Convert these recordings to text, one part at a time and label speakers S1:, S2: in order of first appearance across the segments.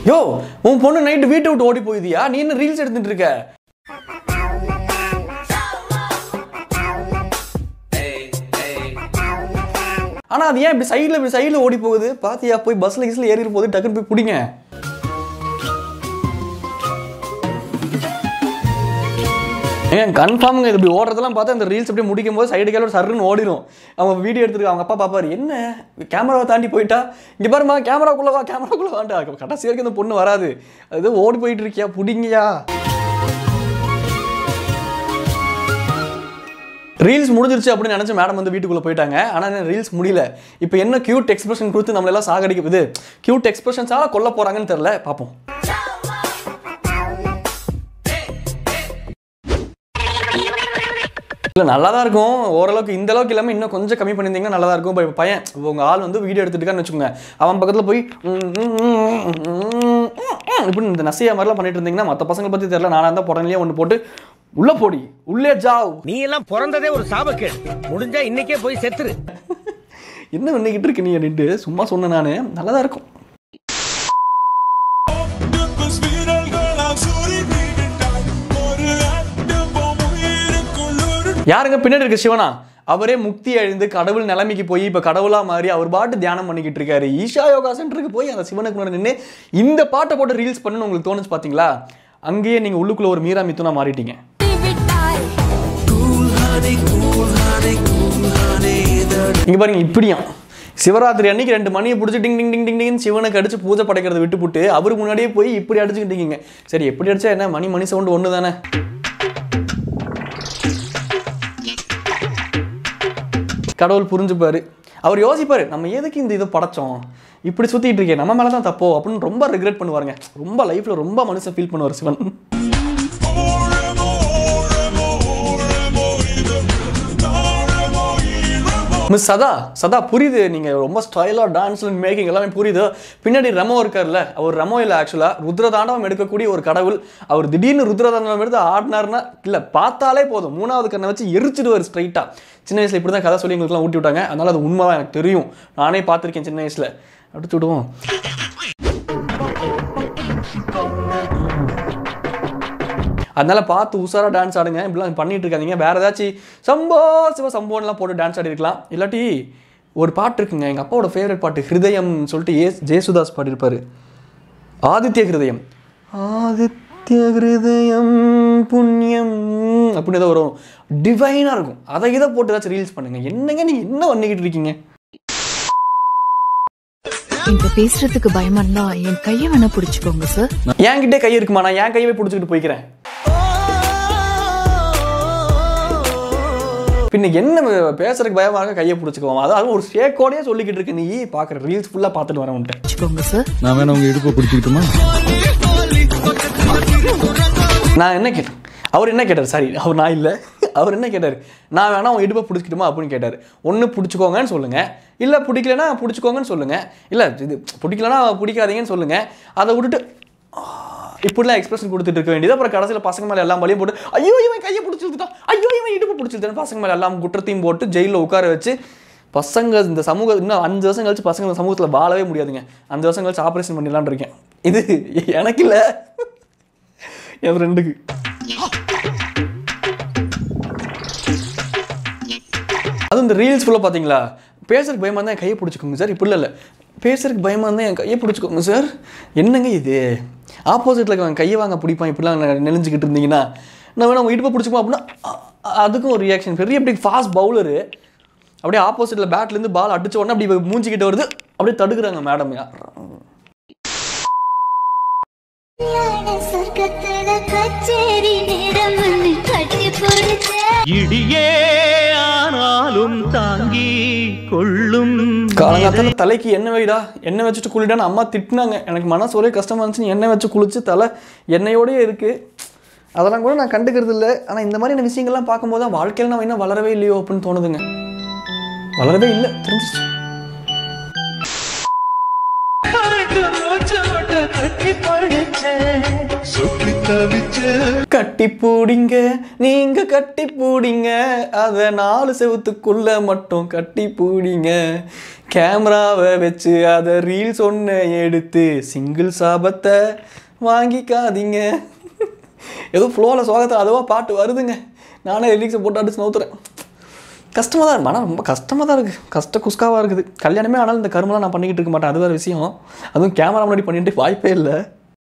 S1: யோ உன் பொண்ணு நைட்டு வீட்டை விட்டு ஓடி போயுதியா நீ என்ன ரீல்ஸ் எடுத்துட்டு இருக்க ஆனா அது ஏன் இப்படி சைடுல இப்படி சைடுல ஓடி போகுது பாத்தியா போய் பஸ்ல கிஸ்ல ஏறி போகுது டக்குன்னு போய் பிடிங்க ஏன் கன்ஃபார்முங்க இது இப்படி ஓடுறதெல்லாம் பார்த்தா இந்த ரீல்ஸ் அப்படியே முடிக்கும் போது சைடு கேல சருன்னு ஓடிடும் அவங்க வீடியோ எடுத்துருக்கு அவங்க அப்பா பாப்பாரு என்ன கேமராவை தாண்டி போயிட்டா இங்க பாருமா கேமராக்குள்ள வா கேமராக்குள்ள வாண்டா கடைசி வரைக்கும் இந்த பொண்ணு வராது அது ஓடி போயிட்டு இருக்கியா புடிங்கயா ரீல்ஸ் முடிஞ்சிருச்சு அப்படின்னு நினச்சி மேடம் வந்து வீட்டுக்குள்ளே போயிட்டாங்க ஆனால் ரீல்ஸ் முடியல இப்போ என்ன கியூட் எக்ஸ்பிரஷன் கொடுத்து நம்மளெல்லாம் சாகடிக்குது கியூட் எக்ஸ்பிரஷன்ஸால கொல்ல போகிறாங்கன்னு தெரில பார்ப்போம் இல்லை நல்லா தான் இருக்கும் ஓரளவுக்கு இந்த அளவுக்கு இல்லாமல் இன்னும் கொஞ்சம் கம்மி பண்ணியிருந்தீங்கன்னா நல்லா தான் இருக்கும் இப்போ பையன் இப்போ உங்கள் ஆள் வந்து வீடியோ எடுத்துட்டுக்கான்னு வச்சுக்கோங்க அவன் பக்கத்தில் போய் இப்படி இந்த நசியா மாதிரிலாம் பண்ணிட்டு இருந்தீங்கன்னா மற்ற பசங்களை பற்றி தெரியல நானாக இருந்தால் புடனையே ஒன்று போட்டு உள்ளே போடி உள்ளே ஜாவ்
S2: நீ எல்லாம் பிறந்ததே ஒரு சாபக்கேடு முடிஞ்சா இன்னைக்கே போய் செத்துரு
S1: என்ன பண்ணிக்கிட்டு இருக்கு நீ அப்படின்ட்டு சும்மா சொன்னேன் நான் நல்லா தான் இருக்கும்
S3: Octopus வீரர்களால் சுருங்கிவிட்டாய். ஒரு அட்டுவம் உயிருக்குள் ஒரு
S1: யாருங்க பின்னாடி இருக்க சிவனா அவரே முக்தி அழிந்து கடவுள் நிலைமைக்கு போய் இப்போ கடவுளா மாறி அவர் பாட்டு தியானம் பண்ணிக்கிட்டு இருக்காரு ஈஷா யோகா சென்டருக்கு போய் அந்த சிவனுக்கு முன்னாடி நின்று இந்த பாட்டை போட்டு ரீல்ஸ் பண்ணணும்னு உங்களுக்கு தோணுச்சு பார்த்தீங்களா அங்கேயே நீங்கள் உள்ளுக்குள்ள ஒரு மீரா மித்துனா மாறிட்டீங்க இங்க பாருங்க இப்படியும் சிவராத்திரி அன்னைக்கு ரெண்டு மணியை பிடிச்சி டிங் டிங் டிங் டிங் டிங் சிவனுக்கு அடிச்சு பூஜை படைக்கிறத விட்டுப்புட்டு அவர் முன்னாடியே போய் இப்படி அடிச்சுக்கிட்டீங்க சரி எப்படி அடிச்சா என்ன மணி மணி சவுண்ட் ஒன்று தானே கடவுள் புரிஞ்சுப்பாரு அவர் யோசிப்பாரு நம்ம எதுக்கு இந்த இதை படைச்சோம் இப்படி சுத்திட்டு இருக்கேன் நம்ம மேல தான் தப்போ அப்படின்னு ரொம்ப ரிக்ரெட் பண்ணுவாருங்க ரொம்ப லைஃப்ல ரொம்ப மனுஷன் ஃபீல் பண்ணுவார் சிவன்
S3: ஓரமோ, ஓரமோ, ஓரமோ இது. தாரமோ, ஈரமோ.
S1: மிஸ் சதா சதா புரியுது நீங்க ரொம்ப ஸ்டைலா டான்ஸ் மேக்கிங் எல்லாமே புரியுது பின்னாடி ரமோ இருக்கார்ல அவர் ரமோ இல்லை ஆக்சுவலா ருத்ரதாண்டவம் எடுக்கக்கூடிய ஒரு கடவுள் அவர் திடீர்னு ருத்ரதாண்டவம் எடுத்து ஆடினார்னா இல்ல பார்த்தாலே போதும் மூணாவது கண்ணை வச்சு எரிச்சிடுவார் ஸ்ட்ரைட்டா சின்ன வயசுல இப்படி தான் கதை சொல்லி எங்களுக்குலாம் ஊட்டி விட்டாங்க அதனால அது உண்மை தான் எனக்கு தெரியும் நானே பார்த்துருக்கேன் சின்ன வயசுல அடுத்து விடுவோம் அதனால பார்த்து உஷாரா டான்ஸ் ஆடுங்க இப்படிலாம் பண்ணிட்டு இருக்காதீங்க வேற ஏதாச்சும் சம்போ சிவ சம்போன்லாம் போட்டு டான்ஸ் ஆடி இருக்கலாம் இல்லாட்டி ஒரு பாட்டு இருக்குங்க எங்கள் அப்பாவோட ஃபேவரட் பாட்டு ஹிருதயம் சொல்லிட்டு ஏ ஜெயசுதாஸ் பாடியிருப்பாரு ஆதித்ய ஹிருதயம் ஆதித்ய ஹிருதயம் புண்ணியம் அப்படின்னு ஏதோ வரும் டிவைனாக இருக்கும் அதை இதை போட்டு ஏதாச்சும் ரீல்ஸ் பண்ணுங்க என்னங்க நீங்க என்ன பண்ணிக்கிட்டு இருக்கீங்க
S4: என்கிட்ட பேசுறதுக்கு பயமா இருந்தா என் கைய வேணா புடிச்சுக்கோங்க சார்
S1: என்கிட்டே கை இருக்குமா நான் என் கையவே பிடிச்சிக்கிட்டு போய்க்கிறேன் பின்ன என்ன பேசுறதுக்கு பயமா இருக்க கையை பிடிச்சிக்குவோம் அதாவது ஒரு ஷேக்கோடயே சொல்லிக்கிட்டு இருக்க நீ பார்க்குற ரீல்ஸ் ஃபுல்லாக பார்த்துட்டு வரேன் உன்ட்ட
S4: புடிச்சுக்கோங்க சார்
S5: நான் வேணா உங்க இடுப்பை பிடிச்சிக்கிட்டுமா
S1: நான் என்ன கேட்டேன் அவர் என்ன கேட்டார் சாரி அவர் நான் இல்லை அவர் என்ன கேட்டார் நான் வேணா உன் இடுப்பை பிடிச்சிக்கிட்டுமா அப்படின்னு கேட்டார் ஒன்று பிடிச்சிக்கோங்கன்னு சொல்லுங்க இல்லை பிடிக்கலனா பிடிச்சிக்கோங்கன்னு சொல்லுங்க இல்லை இது பிடிக்கலனா பிடிக்காதீங்கன்னு சொல்லுங்க அதை விட்டுட்டு ஆ, இப்படிலாம் எக்ஸ்பிரஷன் கொடுத்துட்டு இருக்க வேண்டியது அப்புறம் கடைசியில் பசங்க மேலே எல்லாம் வழியும் போட்டு ஐயோ இவன் கையை பிடிச்சிருந்துட்டான் ஐயோ இவன் இடுப்பு பிடிச்சிருந்தான் பசங்க மேலே எல்லாம் குற்றத்தையும் போட்டு ஜெயிலில் உட்கார வச்சு பசங்க இந்த சமூக இன்னும் அஞ்சு வருஷம் கழிச்சு பசங்க இந்த சமூகத்தில் வாழவே முடியாதுங்க அஞ்சு வருஷம் கழிச்சு ஆப்ரேஷன் பண்ணிடலான்னு இருக்கேன் இது எனக்கு இல்லை என் ஃப்ரெண்டுக்கு அதுவும் இந்த ரீல்ஸ் ஃபுல்லாக பார்த்தீங்களா பேசுறதுக்கு பயமாக இருந்தால் என் கையை பிடிச்சிக்கோங்க சார் இப்படி இல்லை பேசுறதுக்கு பயமாக இருந்தால் என் கையை பிடிச்சிக்கோங்க சார் என்னங்க இது ஆப்போசிட்டில் இருக்கவன் கையை வாங்க பிடிப்பான் இப்படிலாம் நெ- நெளிஞ்சுக்கிட்டு இருந்தீங்கன்னா நான் வேணா உங்கள் இடுப்பை பிடிச்சிக்குமா அப்படின்னா அ- அ- அதுக்கும் ஒரு ரியாக்ஷன் பெரிய அப்படி ஃபாஸ்ட் பவுலரு அப்படியே ஆப்போசிட்டில் பேட்லேருந்து பால் அடிச்ச உடனே அப்படி மூஞ்சிக்கிட்டு வருது அப்படியே தடுக்குறாங்க மேடம்
S6: சொர்க்கத்துல கச்சேரி நேரம் கட்டி பொறுத்த
S2: இடியே ஆனாலும் தாங்கி கொள்ளும்
S1: காலங்காத்தால தலைக்கு எண்ணெய் வைடா எண்ணெய் வச்சுட்டு குளிடான்னு அம்மா திட்டினாங்க எனக்கு மனசு ஒரே கஷ்டமா இருந்துச்சு நீ எண்ணெய் வச்சு குளிச்சு தலை எண்ணெயோடயே இருக்கு அதெல்லாம் கூட நான் கண்டுக்கிறது இல்லை ஆனால் இந்த மாதிரியான விஷயங்கள்லாம் பார்க்கும்போது தான் வாழ்க்கையில் நம்ம இன்னும் வளரவே இல்லையோ அப்படின்னு தோணுதுங்க வளரவே இல்லை தெரிஞ்சிச்சு
S3: சுற்றி தவிச்சேன்
S1: கட்டி பூடிங்க நீங்க கட்டி பூடிங்க அத நாலு செவத்துக்குள்ள மட்டும் கட்டி பூடிங்க கேமராவை வச்சு அதை ரீல்ஸ் ஒன்று எடுத்து சிங்கிள் சாபத்தை வாங்கிக்காதீங்க ஏதோ ஃப்ளோவில் சோகத்தை அதுவாக பாட்டு வருதுங்க நானே ரிலீக்ஸை போட்டு அடிச்சு நவுத்துறேன் கஷ்டமாக தான் இருக்கும் ஆனால் ரொம்ப கஷ்டமாக தான் இருக்குது கஷ்ட குஸ்காவாக இருக்குது கல்யாணமே ஆனாலும் இந்த கருமெல்லாம் நான் பண்ணிக்கிட்டு இருக்க மாட்டேன் அது வேறு விஷயம் அதுவும் கேமரா முன்னாடி பண்ணிட்டு வாய்ப்பே இல்லை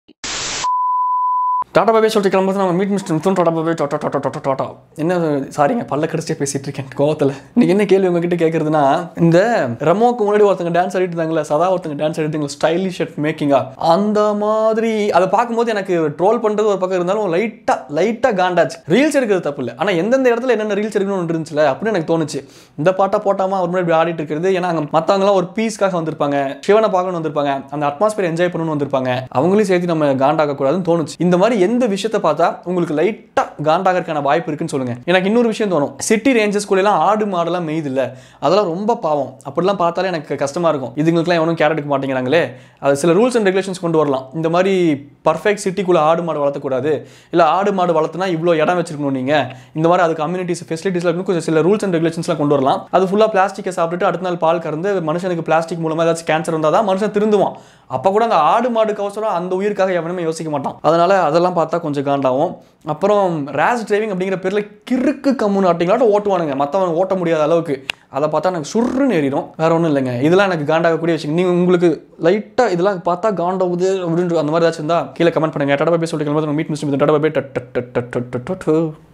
S1: டாடா பாபே சொல்லிட்டு கிளம்புறது நம்ம மீட் மிஸ்டர் மித்துன் டாடா பாபே டாட்டா டாட்டா டாட்டா டாட்டா என்ன சாரிங்க பல்ல கடிச்சே பேசிட்டு இருக்கேன் கோவத்தில் இன்னைக்கு என்ன கேள்வி உங்ககிட்ட கேட்குறதுனா இந்த ரெமோக்கு முன்னாடி ஒருத்தங்க டான்ஸ் ஆடிட்டு இருந்தாங்களே சதா ஒருத்தங்க டான்ஸ் ஆடிட்டு ஸ்டைலிஷ் ஷர்ட் மேக்கிங்கா அந்த மாதிரி அதை பார்க்கும்போது எனக்கு ட்ரோல் பண்ணுறது ஒரு பக்கம் இருந்தாலும் லைட்டாக லைட்டாக காண்டாச்சு ரீல்ஸ் எடுக்கிறது தப்பு இல்லை ஆனால் எந்தெந்த இடத்துல என்னென்ன ரீல்ஸ் எடுக்கணும்னு ஒன்று இருந்துச்சுல அப்படின்னு எனக்கு தோணுச்சு இந்த பாட்டை போட்டாமல் அவர் முன்னாடி இப்படி ஆடிட்டு இருக்கிறது ஏன்னா அங்கே மற்றவங்களாம் ஒரு பீஸ்க்காக வந்திருப்பாங்க சிவனை பார்க்கணும்னு வந்திருப்பாங்க அந்த அட்மாஸ்பியர் என்ஜாய் பண்ணணும்னு வந்திருப்பாங்க அவங்களையும் சேர்த்து நம்ம காண்டாக கூடாதுன்னு தோணுச்சு இந்த மாதிரி எந்த விஷயத்தை பார்த்தா உங்களுக்கு லைட்டாக காண்டாகிறதுக்கான வாய்ப்பு இருக்குன்னு சொல்லுங்க எனக்கு இன்னொரு விஷயம் தோணும் சிட்டி ரேஞ்சஸ் எல்லாம் ஆடு மாடெல்லாம் மேய்து இல்ல அதெல்லாம் ரொம்ப பாவம் அப்படிலாம் பார்த்தாலே எனக்கு கஷ்டமா இருக்கும் இதுங்களுக்குலாம் எவனும் கேர் எடுக்க மாட்டேங்கிறாங்களே அது சில ரூல்ஸ் அண்ட் ரெகுலேஷன்ஸ் கொண்டு வரலாம் இந்த மாதிரி பர்ஃபெக்ட் சிட்டிக்குள்ள ஆடு மாடு வளர்த்தக்கூடாது இல்லை ஆடு மாடு வளர்த்துனா இவ்வளோ இடம் வச்சிருக்கணும் நீங்க இந்த மாதிரி அது கம்யூனிட்டிஸ் ஃபெசிலிட்டிஸ்ல இருந்து கொஞ்சம் சில ரூல்ஸ் அண்ட் ரெகுலேஷன்ஸ்லாம் கொண்டு வரலாம் அது ஃபுல்லாக பிளாஸ்டிக்கை சாப்பிட்டுட்டு அடுத்த நாள் பால் கறந்து மனுஷனுக்கு பிளாஸ்டிக் மூலமா ஏதாச்சும் கேன்சர் வந்தால் தான் மனுஷன் திருந்துவான் அப்போ கூட அந்த ஆடு மாடு கவசரம் அந்த உயிருக்காக எவனுமே யோசிக்க மாட்டான் அதனால அதெல்லாம் பார்த்தா கொஞ்சம் காண்டாகும் அப்புறம் ரேஷ் டிரைவிங் அப்படிங்கிற பேரில் கிறுக்கு கம்முன்னு ஆட்டிங்களாட்டும் ஓட்டுவானுங்க மற்றவன் ஓட்ட முடியாத அளவுக்கு அதை பார்த்தா எனக்கு சுருன்னு ஏறிடும் வேற ஒன்றும் இல்லைங்க இதெல்லாம் எனக்கு காண்டாகக்கூடிய விஷயம் நீங்கள் உங்களுக்கு லைட்டாக இதெல்லாம் பார்த்தா காண்டாகுது அப்படின்ற அந்த மாதிரி ஏதாச்சும் இருந்தால் கீழே கமெண்ட் பண்ணுங்க டடா பை சொல்லிட்டு மீட் மிஸ் டடா பை